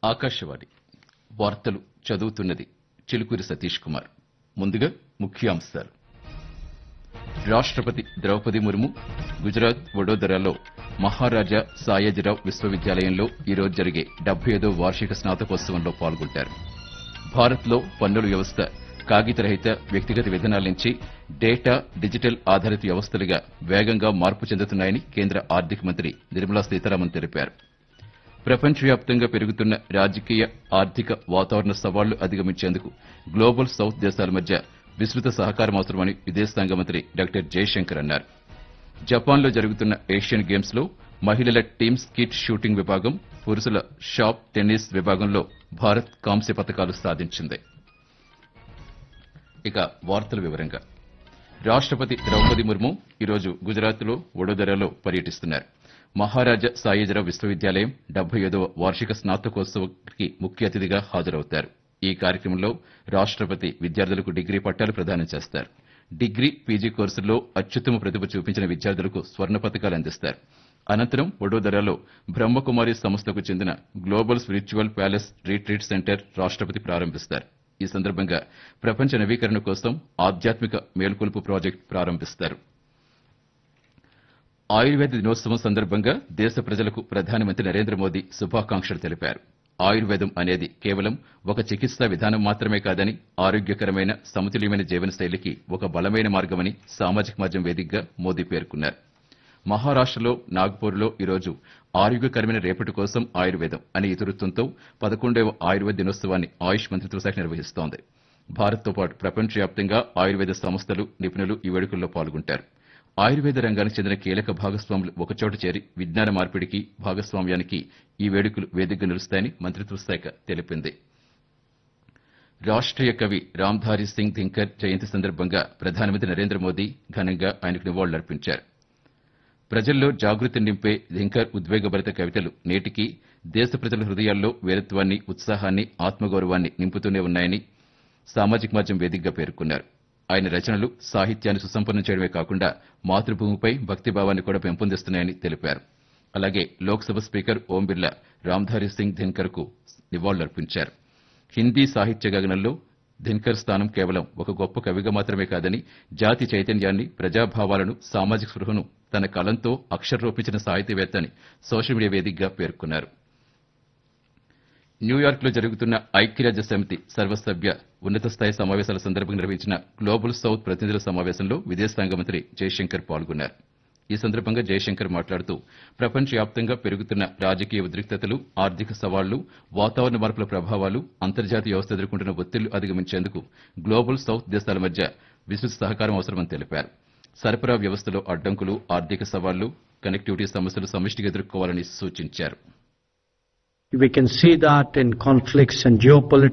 ఆకాశవాణి వార్తలు చదువుతున్నది చిలుకూరి సతీష్ కుమార్ ముందుగా ముఖ్యాంశాలు రాష్ట్రపతి ద్రౌపది ముర్ము గుజరాత్ వడోదరాలో మహారాజా సాయాజీరావు విశ్వవిద్యాలయంలో ఈరోజు జరిగే డెబ్బై ఐదో వార్షిక స్నాతకోత్సవంలో పాల్గొంటారు భారత్లో పన్నుల వ్యవస్థ కాగితరహిత వ్యక్తిగత విధానాల నుంచి డేటా డిజిటల్ ఆధారిత వ్యవస్థలుగా వేగంగా మార్పు చెందుతున్నాయని కేంద్ర ఆర్థిక మంత్రి నిర్మలా సీతారామన్ తెలిపారు ప్రపంచవ్యాప్తంగా పెరుగుతున్న రాజకీయ ఆర్థిక వాతావరణ సవాళ్లు అధిగమించేందుకు గ్లోబల్ సౌత్ దేశాల మధ్య విస్తృత సహకారం అవసరమని విదేశాంగ మంత్రి డాక్టర్ జయశంకర్ అన్నారు జపాన్లో జరుగుతున్న ఏషియన్ గేమ్స్ లో మహిళల టీమ్ స్కిట్ షూటింగ్ విభాగం పురుషుల షాప్ టెన్నిస్ విభాగంలో భారత్ కాంస్య పతకాలు సాధించింది ఇక వార్తల వివరంగా రాష్ట్రపతి ద్రౌపది ముర్ము ఈరోజు గుజరాత్లో వడోదరాలో పర్యటిస్తున్నారు మహారాజా సాయిజరావు విశ్వవిద్యాలయం డెబ్బై ఐదవ వార్షిక స్నాతకోత్సవానికి ముఖ్య అతిథిగా హాజరవుతారు ఈ కార్యక్రమంలో రాష్ట్రపతి విద్యార్థులకు డిగ్రీ పట్టాలు ప్రదానం చేస్తారు డిగ్రీ పీజీ కోర్సుల్లో అత్యుత్తమ ప్రతిభ చూపించిన విద్యార్థులకు స్వర్ణ పతకాలు అందిస్తారు అనంతరం వడోదరాలో బ్రహ్మకుమారి సంస్థకు చెందిన global spiritual palace retreat centre రాష్ట్రపతి ప్రారంభిస్తారు ఈ సందర్భంగా ప్రపంచ నవీకరణ కోసం ఆధ్యాత్మిక మేల్కొలుపు ప్రాజెక్టు ప్రారంభిస్తారు ఆయుర్వేద దినోత్సవం సందర్భంగా దేశ ప్రజలకు ప్రధానమంత్రి నరేంద్ర మోదీ శుభాకాంక్షలు తెలిపారు ఆయుర్వేదం అనేది కేవలం ఒక చికిత్సా విధానం మాత్రమే కాదని ఆరోగ్యకరమైన సమతుల్యమైన జీవనశైలికి ఒక బలమైన మార్గమని సామాజిక మాధ్యమం వేదికగా మోదీ పేర్కొన్నారు మహారాష్టలో నాగ్పూర్లో ఈరోజు ఆరోగ్యకరమైన రేపటి కోసం ఆయుర్వేదం అనే ఇతివృత్తంతో పదకొండవ ఆయుర్వేద దినోత్సవాన్ని ఆయుష్ మంత్రిత్వ శాఖ నిర్వహిస్తోంది భారత్తో పాటు ప్రపంచవ్యాప్తంగా ఆయుర్వేద సంస్థలు నిపుణులు ఈ వేడుకల్లో పాల్గొంటారు ఆయుర్వేద రంగానికి చెందిన కీలక భాగస్వాములు ఒకచోట చేరి విజ్ఞాన మార్పిడికి భాగస్వామ్యానికి ఈ వేడుకలు వేదికగా నిలుస్తాయని మంత్రిత్వ శాఖ తెలిపింది రాష్ట్రీయ కవి రామ్ధారి సింగ్ ధింకర్ జయంతి సందర్భంగా ప్రధానమంత్రి నరేంద్ర మోదీ ఘనంగా ఆయనకు నివాళులర్పించారు ప్రజల్లో జాగృతి నింపే ధింకర్ ఉద్వేగభరిత కవితలు నేటికి దేశ ప్రజల హృదయాల్లో వీరత్వాన్ని ఉత్సాహాన్ని ఆత్మగౌరవాన్ని నింపుతూనే ఉన్నాయని సామాజిక మాధ్యమం వేదికగా పేర్కొన్నారు ఆయన రచనలు సాహిత్యాన్ని సుసంపన్నం చేయడమే కాకుండా మాతృభూమిపై భక్తిభావాన్ని కూడా పెంపొందిస్తున్నాయని తెలిపారు అలాగే లోక్సభ స్పీకర్ ఓం బిర్లా రామ్ధారి సింగ్ ధిన్కర్ కు నివాళులర్పించారు హిందీ సాహిత్య గగనంలో ధిన్కర్ స్థానం కేవలం ఒక గొప్ప కవిగా మాత్రమే కాదని జాతి చైతన్యాన్ని ప్రజాభావాలను సామాజిక స్పృహను తన కలంతో అక్షరరూపించిన సాహితీవేత్త అని సోషల్ మీడియా వేదికగా పేర్కొన్నారు న్యూయార్క్ లో జరుగుతున్న ఐక్యరాజ్య సమితి సర్వసభ్య ఉన్నత స్థాయి సమావేశాల సందర్భంగా నిర్వహించిన గ్లోబల్ సౌత్ ప్రతినిధుల సమావేశంలో విదేశాంగ మంత్రి జయశంకర్ పాల్గొన్నారు ఈ సందర్భంగా జయశంకర్ మాట్లాడుతూ ప్రపంచవ్యాప్తంగా పెరుగుతున్న రాజకీయ ఉద్రిక్తతలు ఆర్థిక సవాళ్లు వాతావరణ మార్పుల ప్రభావాలు అంతర్జాతీయ వ్యవస్థ ఎదుర్కొంటున్న ఒత్తిళ్లు అధిగమించేందుకు గ్లోబల్ సౌత్ దేశాల మధ్య విస్తృత సహకారం అవసరమని తెలిపారు సరఫరా వ్యవస్థలో అడ్డంకులు ఆర్థిక సవాళ్లు కనెక్టివిటీ సమస్యలు సమిష్టిగా ఎదుర్కోవాలని సూచించారు We can see that in conflicts and geopolitics.